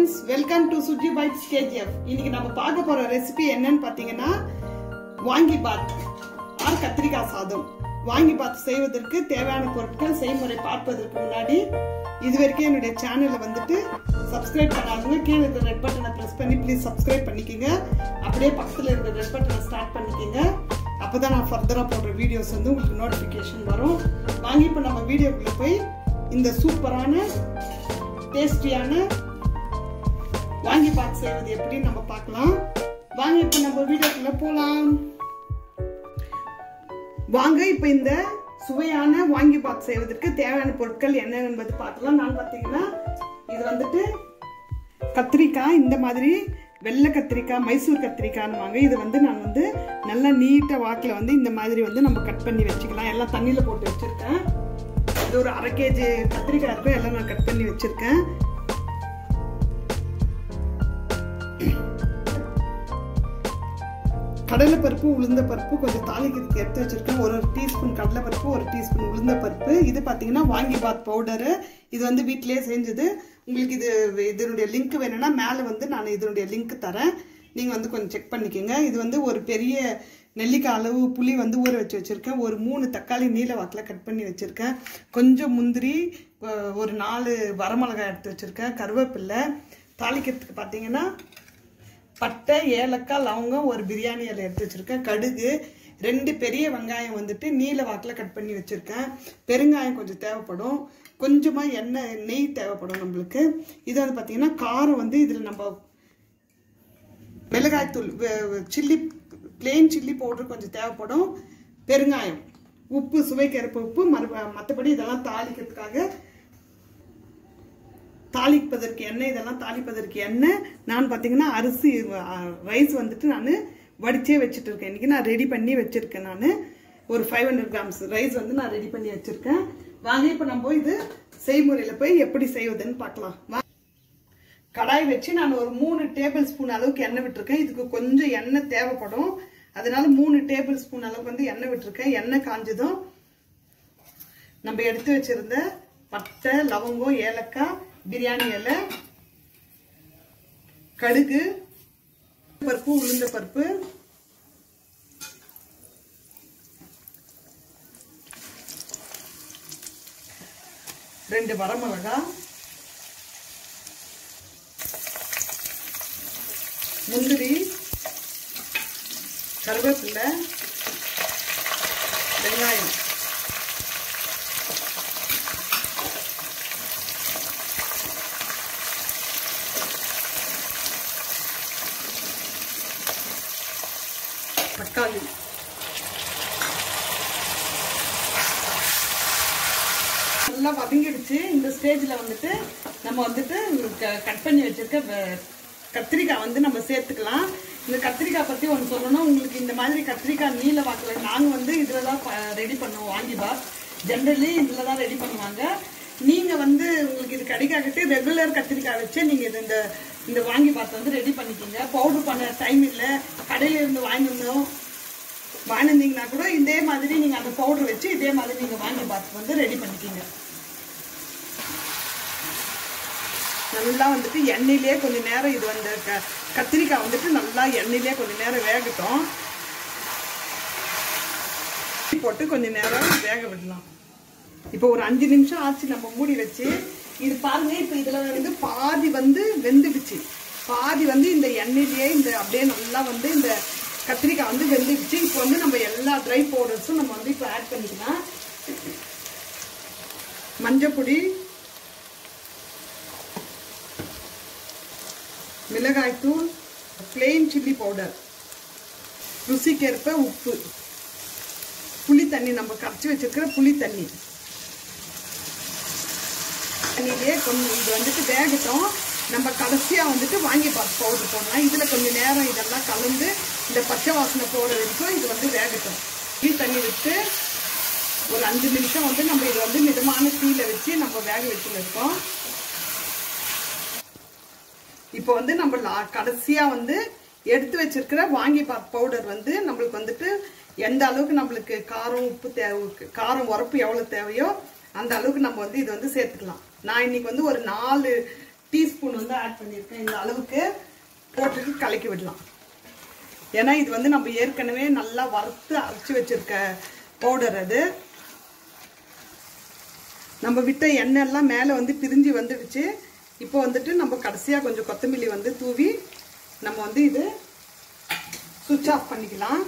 friends welcome to Suji bites KGF இன்னைக்கு நம்ம பார்க்க போற ரெசிபி என்னன்னு பார்த்தீங்கன்னா வாங்கி பாத் ஆர் கத்திரிக்காய் சாதம் வாங்கி பாத் செய்வதற்கு தேவையான பொருட்கள் செய்முறை பார்ப்பதற்கு முன்னாடி இது வரைக்கும் என்னுடைய சேனலை வந்துட்டு சப்ஸ்கிரைப் பண்ணாதவங்க கீழே இருக்கிற ரெட் பட்டனை ப்ரெஸ் பண்ணி ப்ளீஸ் சப்ஸ்கிரைப் பண்ணிக்கோங்க அப்படியே பக்கத்தில் இருக்கிற ரெட் பட்டனை ஸ்டார்ட் பண்ணிக்கோங்க அப்பதான் நான் ஃபர்தராக போடுற வீடியோஸ் வந்து உங்களுக்கு நோட்டிஃபிகேஷன் வரும் வாங்கி இப்போ நம்ம வீடியோக்குள்ளே போய் இந்த சூப்பரான டேஸ்டியான வாங்கி பார்த்து செய்வது எப்படின்னு நம்ம பார்க்கலாம் வாங்க இப்போ நம்ம வீடியோக்குள்ள போலாம் வாங்க இப்போ இந்த சுவையான வாங்கி பாத் செய்வதற்கு தேவையான பொருட்கள் என்ன என்பது பார்க்கலாம் நான் பார்த்தீங்கன்னா இது வந்துட்டு கத்திரிக்காய் இந்த மாதிரி வெள்ளை கத்திரிக்காய் மைசூர் கத்திரிக்காய்னு வாங்க இது வந்து நான் வந்து நல்லா நீட்டாக வாக்கில் வந்து இந்த மாதிரி வந்து நம்ம கட் பண்ணி வச்சுக்கலாம் எல்லாம் தண்ணியில் போட்டு வச்சுருக்கேன் இது ஒரு அரை கேஜி கத்திரிக்காய் இருக்கும் எல்லாம் நான் கட் பண்ணி வச்சுருக்கேன் கடலை பருப்பு உளுந்த பருப்பு கொஞ்சம் தாளிக்கிறதுக்கு எடுத்து வச்சிருக்கேன் ஒரு ஒரு டீஸ்பூன் கடலை பருப்பு ஒரு டீஸ்பூன் உளுந்த பருப்பு இது பார்த்தீங்கன்னா வாங்கி பாத் பவுடரு இது வந்து வீட்டிலேயே செஞ்சது உங்களுக்கு இது இதனுடைய லிங்க் வேணும்னா மேலே வந்து நான் இதனுடைய லிங்க் தரேன் நீங்கள் வந்து கொஞ்சம் செக் பண்ணிக்கோங்க இது வந்து ஒரு பெரிய நெல்லிக்காய் அளவு புளி வந்து ஊற வச்சு வச்சுருக்கேன் ஒரு மூணு தக்காளி நீல வாக்கில் கட் பண்ணி வச்சுருக்கேன் கொஞ்சம் முந்திரி ஒரு நாலு வரமிளகாய் எடுத்து வச்சுருக்கேன் கருவேப்பில்லை தாளிக்கிறதுக்கு பார்த்தீங்கன்னா பட்டை ஏலக்காய் லவங்கம் ஒரு பிரியாணி இலை எடுத்து வச்சுருக்கேன் கடுகு ரெண்டு பெரிய வெங்காயம் வந்துட்டு நீல வாக்கில் கட் பண்ணி வச்சுருக்கேன் பெருங்காயம் கொஞ்சம் தேவைப்படும் கொஞ்சமாக எண்ணெய் நெய் தேவைப்படும் நம்மளுக்கு இது வந்து பார்த்திங்கன்னா காரம் வந்து இதில் நம்ம மிளகாய்த்தூள் சில்லி பிளெயின் சில்லி பவுடர் கொஞ்சம் தேவைப்படும் பெருங்காயம் உப்பு சுவைக்கரப்பு உப்பு மறு மற்றபடி இதெல்லாம் தாளிக்கிறதுக்காக தாளிப்பதற்கு எண்ணெய் இதெல்லாம் தாளிப்பதற்கு எண்ணெய் நான் பார்த்தீங்கன்னா அரிசி ரைஸ் வந்துட்டு நான் வடிச்சே வச்சுட்டு இருக்கேன் இன்றைக்கி நான் ரெடி பண்ணி வச்சுருக்கேன் நான் ஒரு ஃபைவ் ஹண்ட்ரட் கிராம்ஸ் ரைஸ் வந்து நான் ரெடி பண்ணி வச்சுருக்கேன் வாங்க இப்போ நம்ம இது செய்முறையில் போய் எப்படி செய்வதுன்னு பார்க்கலாம் கடாய் வச்சு நான் ஒரு மூணு டேபிள் ஸ்பூன் அளவுக்கு எண்ணெய் விட்டுருக்கேன் இதுக்கு கொஞ்சம் எண்ணெய் தேவைப்படும் அதனால மூணு டேபிள் ஸ்பூன் அளவுக்கு வந்து எண்ணெய் விட்டுருக்கேன் எண்ணெய் காஞ்சதும் நம்ம எடுத்து வச்சிருந்த பட்டை லவங்கம் ஏலக்காய் பிரியாணி இலை கடுகு பருப்பு உளுந்த பருப்பு ரெண்டு வரமிளகா முந்திரி கருவேப்பிலை வெங்காயம் தக்காளி நல்லா வதங்கிடுச்சு இந்த ஸ்டேஜில் வந்துட்டு நம்ம வந்துட்டு கட் பண்ணி வச்சிருக்க கத்திரிக்காய் வந்து நம்ம சேர்த்துக்கலாம் இந்த கத்திரிக்காய் பற்றி ஒன்று சொல்லணும் உங்களுக்கு இந்த மாதிரி கத்திரிக்காய் நீல வாக்கில் நாங்கள் வந்து இதில் தான் ரெடி பண்ணுவோம் வாங்கி பாத் ஜென்ரலி இதில் தான் ரெடி பண்ணுவாங்க நீங்கள் வந்து உங்களுக்கு இது கிடைக்காக்கிட்டு ரெகுலர் கத்திரிக்காய் வச்சு நீங்கள் இது இந்த இந்த வாங்கி பாத் வந்து ரெடி பண்ணிக்கிங்க பவுடர் பண்ண டைம் இல்லை கடையில் இருந்து வாங்கிருந்தோம் வாங்கினீங்கன்னா கூட இதே மாதிரி நீங்கள் அந்த பவுடர் வச்சு இதே மாதிரி நீங்கள் வாங்கி பாத் வந்து ரெடி பண்ணிக்கிங்க நல்லா வந்துட்டு எண்ணெயிலே கொஞ்சம் நேரம் இது வந்து க கத்திரிக்காய் வந்துட்டு நல்லா எண்ணெயிலே கொஞ்சம் நேரம் வேகட்டும் போட்டு கொஞ்சம் நேரம் வேக விடலாம் இப்போ ஒரு அஞ்சு நிமிஷம் ஆச்சு நம்ம மூடி வச்சு இது பாருங்க இப்போ இதில் வந்து பாதி வந்து வெந்துடுச்சு பாதி வந்து இந்த எண்ணெயிலேயே இந்த அப்படியே நல்லா வந்து இந்த கத்திரிக்காய் வந்து வெந்துடுச்சு இப்போ வந்து நம்ம எல்லா ட்ரை பவுடர்ஸும் நம்ம வந்து இப்போ ஆட் பண்ணிக்கலாம் மஞ்சள் பொடி மிளகாய்த்தூள் பிளெயின் சில்லி பவுடர் ருசிக்கேற்ப உப்பு புளி தண்ணி நம்ம கரைச்சி வச்சிருக்கிற புளி தண்ணி தண்ணியிலே கொஞ்சம் இது வந்துட்டு வேகட்டும் நம்ம கடைசியாக வந்துட்டு வாங்கி பார்த்து பவுடர் போடலாம் இதில் கொஞ்சம் நேரம் இதெல்லாம் கலந்து இந்த பச்சை வாசனை போகிற வரைக்கும் இது வந்து வேகட்டும் புளி தண்ணி விட்டு ஒரு அஞ்சு நிமிஷம் வந்து நம்ம இதை வந்து மிதமான தீயில வச்சு நம்ம வேக வச்சுன்னு இருக்கோம் இப்போ வந்து நம்ம கடைசியா வந்து எடுத்து வச்சிருக்கிற வாங்கி பவுடர் வந்து நம்மளுக்கு வந்துட்டு எந்த அளவுக்கு நம்மளுக்கு காரம் உப்பு தேவை காரம் உரப்பு எவ்வளோ தேவையோ அந்த அளவுக்கு நம்ம வந்து இது வந்து சேர்த்துக்கலாம் நான் இன்னைக்கு வந்து ஒரு நாலு டீஸ்பூன் வந்து ஆட் பண்ணியிருக்கேன் இந்த அளவுக்கு போட்டுட்டு கலக்கி விடலாம் ஏன்னா இது வந்து நம்ம ஏற்கனவே நல்லா வறுத்து அரைச்சி வச்சிருக்க பவுடர் அது நம்ம விட்ட எண்ணெய் எல்லாம் மேலே வந்து பிரிஞ்சு வந்துடுச்சு இப்போ வந்துட்டு நம்ம கடைசியாக கொஞ்சம் கொத்தமல்லி வந்து தூவி நம்ம வந்து இது சுவிட்ச் ஆஃப் பண்ணிக்கலாம்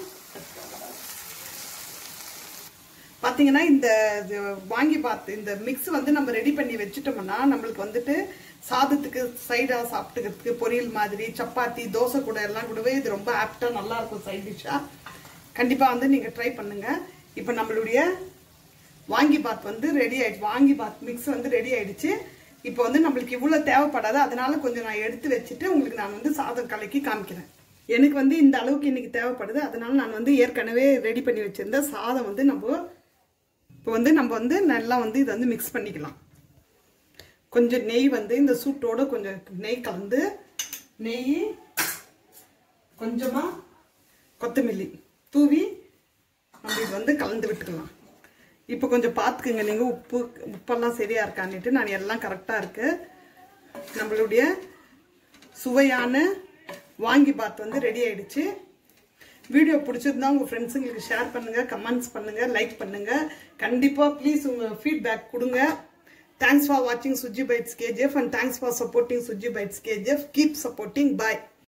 பார்த்தீங்கன்னா இந்த இது வாங்கி பார்த்து இந்த மிக்ஸ் வந்து நம்ம ரெடி பண்ணி வச்சுட்டோம்னா நம்மளுக்கு வந்துட்டு சாதத்துக்கு சைடாக சாப்பிட்டுக்கிறதுக்கு பொரியல் மாதிரி சப்பாத்தி தோசை கூட எல்லாம் கூடவே இது ரொம்ப ஆப்டாக நல்லா இருக்கும் சைட் டிஷ்ஷாக கண்டிப்பாக வந்து நீங்கள் ட்ரை பண்ணுங்கள் இப்போ நம்மளுடைய வாங்கி பாத் வந்து ரெடி ஆயிடுச்சு வாங்கி பாத் மிக்ஸ் வந்து ரெடி ஆயிடுச்சு இப்போ வந்து நம்மளுக்கு இவ்வளோ தேவைப்படாது அதனால கொஞ்சம் நான் எடுத்து வச்சுட்டு உங்களுக்கு நான் வந்து சாதம் கலக்கி காமிக்கிறேன் எனக்கு வந்து இந்த அளவுக்கு இன்னைக்கு தேவைப்படுது அதனால நான் வந்து ஏற்கனவே ரெடி பண்ணி வச்சிருந்த சாதம் வந்து நம்ம இப்போ வந்து நம்ம வந்து நல்லா வந்து இதை வந்து மிக்ஸ் பண்ணிக்கலாம் கொஞ்சம் நெய் வந்து இந்த சூட்டோட கொஞ்சம் நெய் கலந்து நெய் கொஞ்சமாக கொத்தமல்லி தூவி நம்ம இது வந்து கலந்து விட்டுக்கலாம் இப்போ கொஞ்சம் பார்த்துக்குங்க நீங்கள் உப்பு உப்பெல்லாம் சரியாக இருக்கான்னுட்டு நான் எல்லாம் கரெக்டாக இருக்கு நம்மளுடைய சுவையான வாங்கி பாத் வந்து ரெடி ஆயிடுச்சு வீடியோ பிடிச்சிருந்தா உங்கள் ஃப்ரெண்ட்ஸுங்களுக்கு ஷேர் பண்ணுங்கள் கமெண்ட்ஸ் பண்ணுங்கள் லைக் பண்ணுங்கள் கண்டிப்பாக ப்ளீஸ் உங்கள் ஃபீட்பேக் கொடுங்க தேங்க்ஸ் ஃபார் வாட்சிங் Suji bites KGF and thanks for supporting Suji bites KGF keep supporting bye